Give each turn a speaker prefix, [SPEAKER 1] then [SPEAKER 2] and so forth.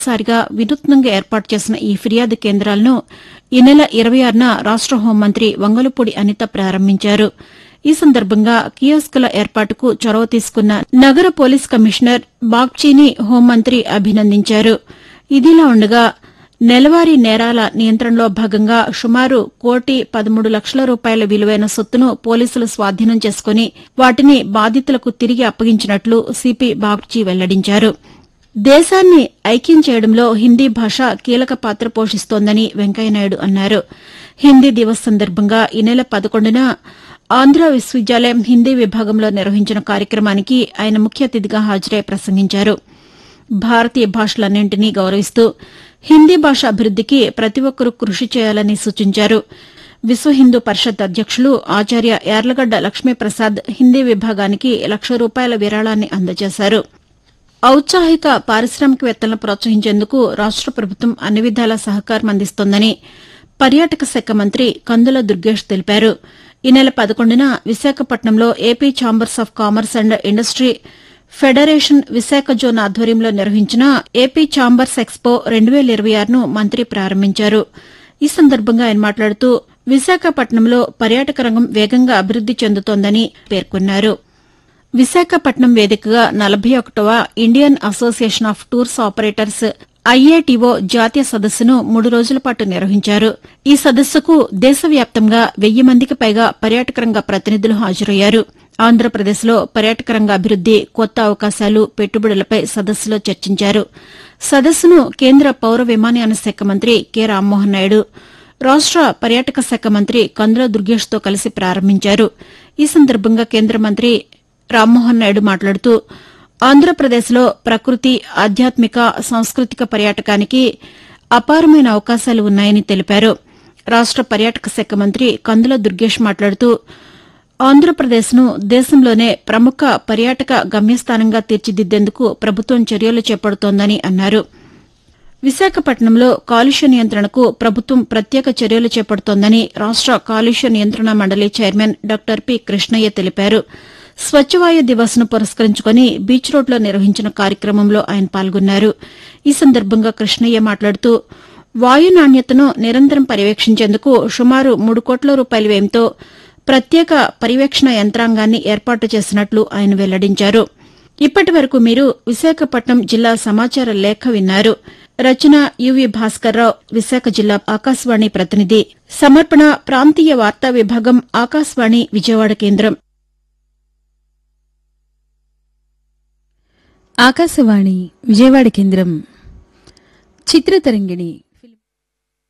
[SPEAKER 1] సారిగా వినూత్నంగా ఏర్పాటు చేసిన ఈ ఫిర్యాదు కేంద్రాలను ఈ నెల ఇరవై ఆరున రాష్ట హోంమంత్రి వంగలపూడి అనిత ప్రారంభించారు ఈ సందర్భంగా కియోస్కుల ఏర్పాటుకు చొరవ తీసుకున్న నగర పోలీస్ కమిషనర్ బాగ్చీని హోంమంత్రి అభినందించారు ఇదిలా ఉండగా నెలవారీ నేరాల నియంత్రణలో భాగంగా సుమారు కోటి పదమూడు లక్షల రూపాయల విలువైన సొత్తును పోలీసులు స్వాధీనం చేసుకుని వాటిని బాధితులకు తిరిగి అప్పగించినట్లు సిపి బాగ్చీ వెల్లడించారు దేశాన్ని ఐక్యం చేయడంలో హిందీ భాష కీలక పాత్ర పోషిస్తోందని వెంకయ్యనాయుడు అన్నారు హిందీ దివస్ సందర్భంగా ఈ నెల పదకొండున ఆంధ్ర విశ్వవిద్యాలయం హిందీ విభాగంలో నిర్వహించిన కార్యక్రమానికి ఆయన ముఖ్య అతిథిగా హాజరై ప్రసంగించారు భారతీయ భాషలన్నింటినీ గౌరవిస్తూ హిందీ భాష అభివృద్దికి ప్రతి ఒక్కరూ కృషి చేయాలని సూచించారు విశ్వ హిందూ పరిషత్ అధ్యక్షులు ఆచార్య యార్లగడ్డ లక్ష్మీప్రసాద్ హిందీ విభాగానికి లక్ష రూపాయల విరాళాన్ని అందజేశారు ఔత్సాహిక పారిశ్రామికవేత్తలను ప్రోత్సహించేందుకు రాష్ట ప్రభుత్వం అన్ని విధాలా సహకారం అందిస్తోందని పర్యాటక శాఖ మంత్రి కందుల దుర్గేష్ తెలిపారు ఈ నెల పదకొండున విశాఖపట్నంలో AP chambers of commerce and industry federation Visakha zone ఆధ్వర్యంలో నిర్వహించిన ఏపీ ఛాంబర్స్ ఎక్స్పో రెండు వేల ఇరవై ఆరును మంత్రి ప్రారంభించారు ఈ సందర్భంగా ఆయన మాట్లాడుతూ విశాఖపట్నంలో పర్యాటక రంగం వేగంగా అభివృద్ది చెందుతోందని పేర్కొన్నారు విశాఖపట్నం వేదికగా నలభై ఒకటవ Indian association of tours operators IATO జాతీయ సదస్సును మూడు రోజుల పాటు నిర్వహించారు ఈ సదస్సుకు దేశవ్యాప్తంగా వెయ్యి మందికి పైగా పర్యాటక రంగ ప్రతినిధులు హాజరయ్యారు ఆంధ్రప్రదేశ్లో పర్యాటక రంగ అభివృద్ది కొత్త అవకాశాలు పెట్టుబడులపై సదస్సులో చర్చించారు సదస్సును కేంద్ర పౌర విమానయాన శాఖ మంత్రి కె రామ్మోహన్ నాయుడు రాష్ట పర్యాటక శాఖ మంత్రి కందుల దుర్గేష్తో కలిసి ప్రారంభించారు ఈ సందర్భంగా కేంద్ర మంత్రి రామ్మోహన్ నాయుడు మాట్లాడుతూ ఆంధ్రప్రదేశ్లో ప్రకృతి ఆధ్యాత్మిక సాంస్కృతిక పర్యాటకానికి అపారమైన అవకాశాలు ఉన్నాయని తెలిపారు రాష్ట పర్యాటక శాఖ మంత్రి కందుల దుర్గేష్ మాట్లాడుతూ ఆంధ్రప్రదేశ్ను దేశంలోనే ప్రముఖ పర్యాటక గమ్యస్థానంగా తీర్చిదిద్దేందుకు ప్రభుత్వం చర్యలు చేపడుతోందని అన్నారు విశాఖపట్నంలో కాలుష్య నియంత్రణకు ప్రభుత్వం ప్రత్యేక చర్యలు చేపడుతోందని రాష్ట కాలుష్య నియంత్రణ మండలి చైర్మన్ డాక్టర్ పి కృష్ణయ్య తెలిపారు స్వచ్ఛవాయు దివస్ ను పురస్కరించుకుని బీచ్ రోడ్లో నిర్వహించిన కార్యక్రమంలో ఆయన పాల్గొన్నారు ఈ సందర్భంగా కృష్ణయ్య మాట్లాడుతూ వాయు నాణ్యతను నిరంతరం పర్యవేక్షించేందుకు సుమారు మూడు కోట్ల రూపాయల వ్యయంతో ప్రత్యేక పర్యవేక్షణ యంత్రాంగాన్ని ఏర్పాటు చేసినట్లు ఆయన వెల్లడించారు ఇప్పటి వరకు మీరు విశాఖపట్నం జిల్లా సమాచార లేఖ విన్నారు రచన యువి భాస్కర్రావు విశాఖ జిల్లా ఆకాశవాణి ప్రతినిధి సమర్పణ ప్రాంతీయ వార్తా విభాగం ఆకాశవాణి విజయవాడ కేంద్రం
[SPEAKER 2] ఆకాశవాణి విజయవాడ కేంద్రం చిత్రతరంగిణి